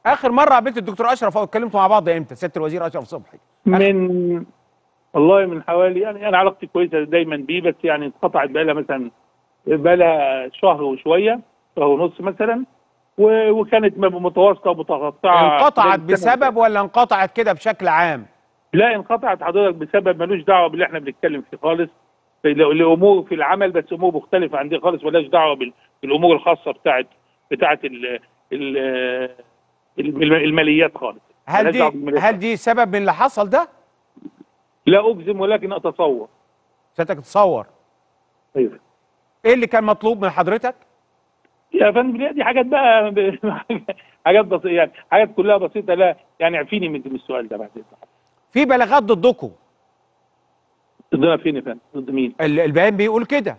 اخر مره قابلت الدكتور اشرف او اتكلمتوا مع بعض امتى سياده الوزير اشرف صبحي من والله من حوالي يعني انا علاقتي كويسه دايما بيه بس يعني انقطعت بقى لها مثلا بقى لها شهر وشويه شهر ونص مثلا و- وكانت م- متواصله ومتقطعه انقطعت خلال السنة بسبب ولا انقطعت كده بشكل عام لا انقطعت حضرتك بسبب ملوش دعوه باللي احنا بنتكلم فيه خالص ل- لامور في العمل بس امور مختلفه عندي خالص ملهاش دعوه بال- بالامور الخاصه بتاعت بتاعت ال ال الم- الماليات خالص هل ملهاش دي دعوة بالماليات هل دي سبب من اللي حصل ده لا اجزم ولكن اتصور سيادتك تتصور ايوه ايه اللي كان مطلوب من حضرتك يا فندم لا، دي حاجات بقى حاجات بسيطه يعني حاجات كلها بسيطه لا يعني اعفيني من من السؤال ده بعد اذنك في بلاغات ضدكم ضدنا فين يا فندم؟ ضد مين؟ ال- البيان بيقول كده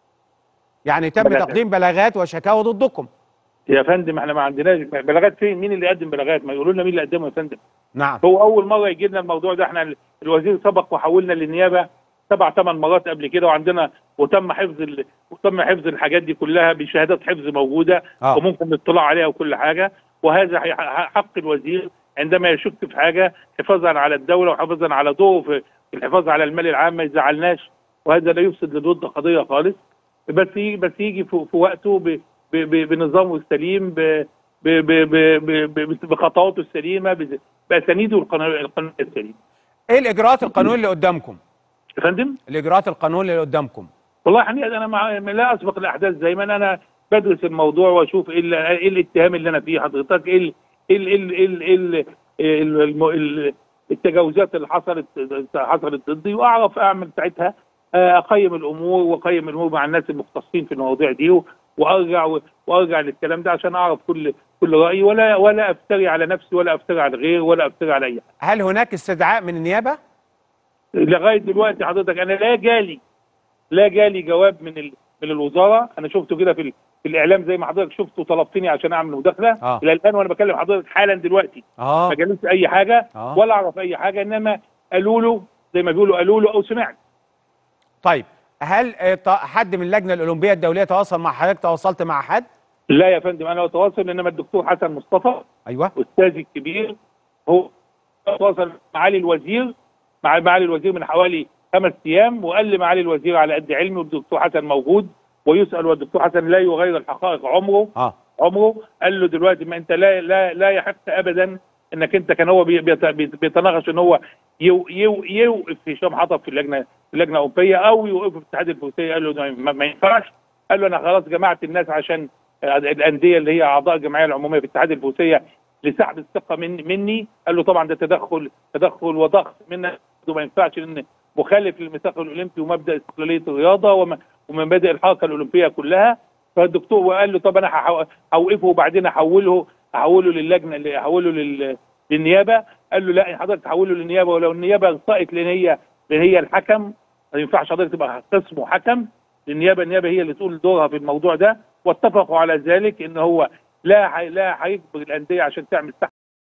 يعني تم بلاغات. تقديم بلاغات وشكاوى ضدكم يا فندم احنا ما عندناش بلاغات فين؟ مين اللي قدم بلاغات؟ ما يقولوا لنا مين اللي قدمه يا فندم؟ نعم هو اول مره يجي لنا الموضوع ده احنا الوزير سبق وحولنا للنيابه سبع ثمان مرات قبل كده وعندنا وتم حفظ ال... وتم حفظ الحاجات دي كلها بشهادات حفظ موجوده آه. وممكن الاطلاع عليها وكل حاجه وهذا حي- حق الوزير عندما يشك في حاجه حفاظا على الدوله وحفاظا على دوره في في الحفاظ على المال العام ما يزعلناش وهذا لا يفسد للود قضيه خالص بس يجي بس يجي في, في وقته ب... ب... ب... بنظامه السليم ب... ب... ب... ب... ب... ب... بخطواته السليمه ب... باسانيده القانون القانون السليم ايه الاجراءات القانونيه اللي قدامكم يا فندم الاجراءات القانونيه اللي قدامكم والله حقيقة انا مع... لا اسبق الاحداث دايما انا بدرس الموضوع واشوف ايه, ال... إيه الاتهام اللي انا فيه حضرتك ايه ال... ايه ال... ايه ال... إيه ال... إيه ال... الم... ال... التجاوزات اللي حصلت حصلت ضدي واعرف اعمل ساعتها آه، اقيم الامور واقيم الامور مع الناس المختصين في المواضيع دي و- وارجع و- وارجع للكلام ده عشان اعرف كل كل رايي ولا ولا افتري على نفسي ولا افتري على غيري ولا افتري على اي حد هل هناك استدعاء من النيابه لغايه دلوقتي حضرتك انا لا جالي لا جالي جواب من ال... من الوزاره انا شفته كده في ال... في الاعلام زي ما حضرتك شفت وطلبتني عشان اعمل مداخله آه. الى الان وانا بكلم حضرتك حالا دلوقتي اه ما جالوش اي حاجه آه. ولا اعرف اي حاجه انما قالوا له زي ما بيقولوا قالوا له او سمعت طيب هل آه، ط- حد من اللجنه الاولمبيه الدوليه تواصل مع حضرتك تواصلت مع حد لا يا فندم انا بتواصل انما الدكتور حسن مصطفى ايوه استاذي الكبير هو تواصل مع معالي الوزير مع معالي الوزير من حوالي خمس ايام وقال لي معالي الوزير على قد علمي والدكتور حسن موجود ويسال والدكتور حسن لا يغير الحقائق عمره اه عمره قال له دلوقتي ما انت لا لا لا يحق ابدا انك انت كان هو بي- بيت- بيت- بيتناقش ان هو يو يو يوقف هشام حطب في اللجنه في اللجنه الاوروبيه او يوقفه في الاتحاد الفروسيه قال له ده ما, ما ينفعش قال له انا خلاص جمعت الناس عشان آه، الانديه اللي هي اعضاء الجمعيه العموميه في الاتحاد الفروسيه لسحب الثقه من مني قال له طبعا ده تدخل تدخل وضغط منك وما ينفعش لان مخالف للميثاق الاولمبي ومبدا استقلاليه الرياضه وم- ومبادئ الحركه الاولمبيه كلها فالدكتور وقال له طب انا هحو- هوقفه وبعدين احوله احوله للجنه اللي احوله لل للنيابه قال له لا حضرتك تحوله للنيابه ولو النيابه اخطات لان هي لان هي الحكم ما ينفعش حضرتك تبقى قسم وحكم النيابه النيابه هي اللي تقول دورها في الموضوع ده واتفقوا على ذلك ان هو لا حي لا هيجبر الانديه عشان تعمل